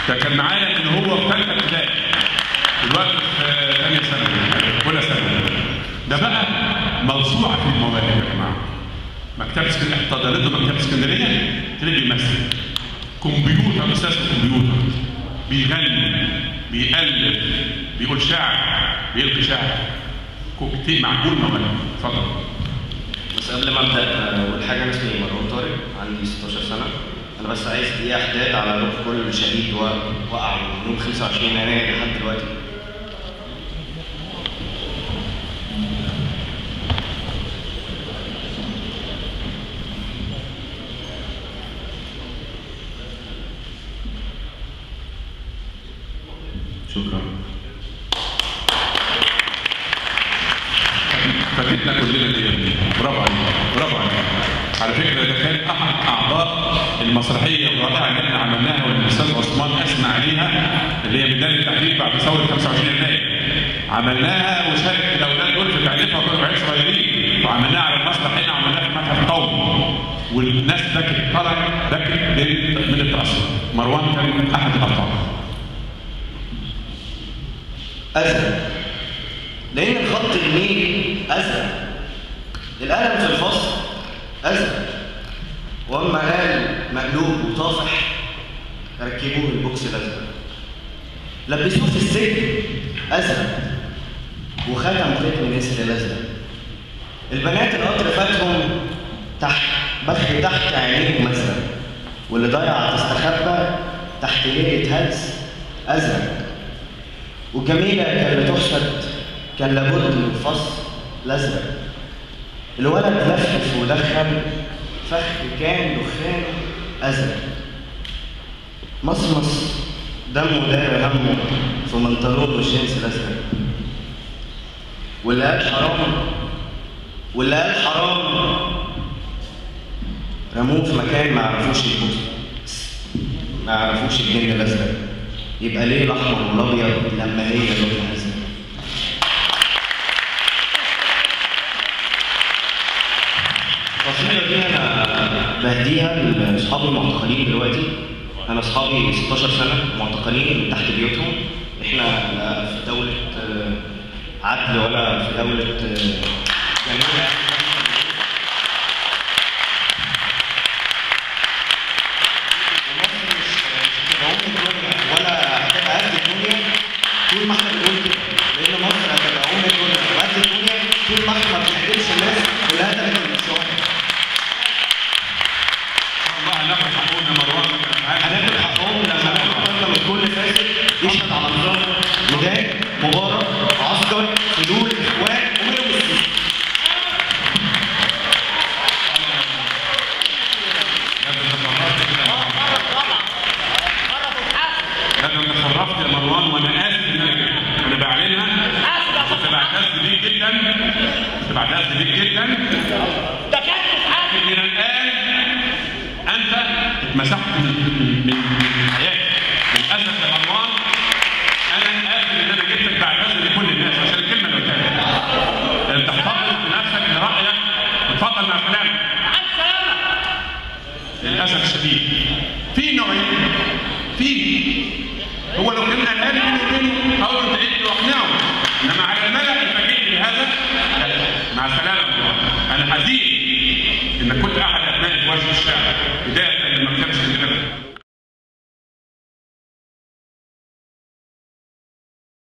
ده كان معايا ان هو في ثالثه ابتدائي دلوقتي في ثانيه ثانوي اولى ثانوي ده بقى موسوعه في المواهب يا جماعه مكتبه اسكندريه احتضنته مكتبه اسكندريه تلاقيه بيمثل كمبيوتر استاذ كمبيوتر بيغني بيألف بيقول شعر بيلقي شعر كوكتيل معقول مواهب اتفضل بس قبل ما ابدا اقول حاجه انا اسمي مروان طارق عندي 16 سنه انا بس عايز دقيقه حداد على روح كل شهيد و- وقع من يوم 25 يناير لحد دلوقتي شكرا فاتتنا كلنا دي يا ابني برافو عليك برافو عليك على فكره ده كان احد اعضاء المسرحيه الرائعه اللي احنا عملناها والاستاذ عثمان اثنى عليها اللي هي ميدان التحرير بعد ثوره 25 يناير عملناها وشارك الاولاد دول في تاليفها وكانوا عيال صغيرين وعملناها على المسرح هنا وعملناها في المتحف القومي والناس بكت طلع بكت من من التاثر مروان كان احد الابطال ازرق لان الخط الميل ازرق القلم في الفصل ازرق واما قال مقلوب وطافح ركبوه البوكس الازرق لبسوه في السجن ازرق وختم ختم نسر الازرق البنات القطر فاتهم تحت بخ تحت عينيهم ازرق واللي ضيع تستخبى تحت ليله هلس ازرق والجميلة كان بتحسد كان لابد من فصل الأزرق الولد لفف ودخل فخ كان دخان أزرق مصمص دمه دار همه في منطلون الجنس الأزرق واللي قال حرام واللي قال حرام رموه في مكان ما عرفوش يفوت ما عرفوش الجن الأزرق يبقى ليه الأحمر والأبيض لما هي لونها أزرق القصيدة دي أنا بهديها لأصحابي المعتقلين دلوقتي أنا أصحابي 16 سنة معتقلين من تحت بيوتهم إحنا لا في دولة آه، عدل ولا في دولة آه، جميلة ومصر مش مش هتبقى أم الدنيا ولا هتبقى قد الدنيا طول ما احنا بنقول كده لأن مصر هتبقى أم الدنيا وقد الدنيا طول ما احنا ما بنحترمش الناس واللي هدفت المشروع الله هناخد حقوقنا مروان هناخد حقهم لما ناخد قرار من كل فاسد يشهد على نظام ميدان مبارك عسكر فلول اخوان ومنهم السيسي لكن انت شرفت يا مروان وانا اسف ان انا جبت انا بعلنها كنت بعتز بيك جدا كنت بعتز بيك جدا لكن الان انت اتمسحت من من من حياتي للاسف يا مروان انا اسف ان انا جبتك بعتز لكل الناس عشان الكلمه اللي قلتها انت احتفظ بنفسك لرايك وتفضل مع كلامك للاسف الشديد في نوعين في هو لو كنا الان بيني وبينه اول تعيد واقنعه انما على الملا انت جئت بهذا لا. مع السلامه